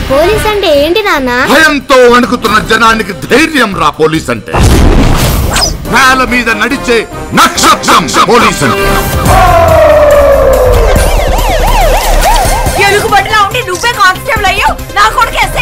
police అంటే ఏంటి నాన్న భయంతో వణుకుతున్న జనానికి ధైర్యం రా పోలీస్ అంటే నేల మీద నడిచే నక్షత్రం పోలీస్ అంటే ఎలుగుబంటిలా ఉండి నువ్వే కానిస్టేబుల్ అయ్యావు నా కొడుకు ఎస్ఐ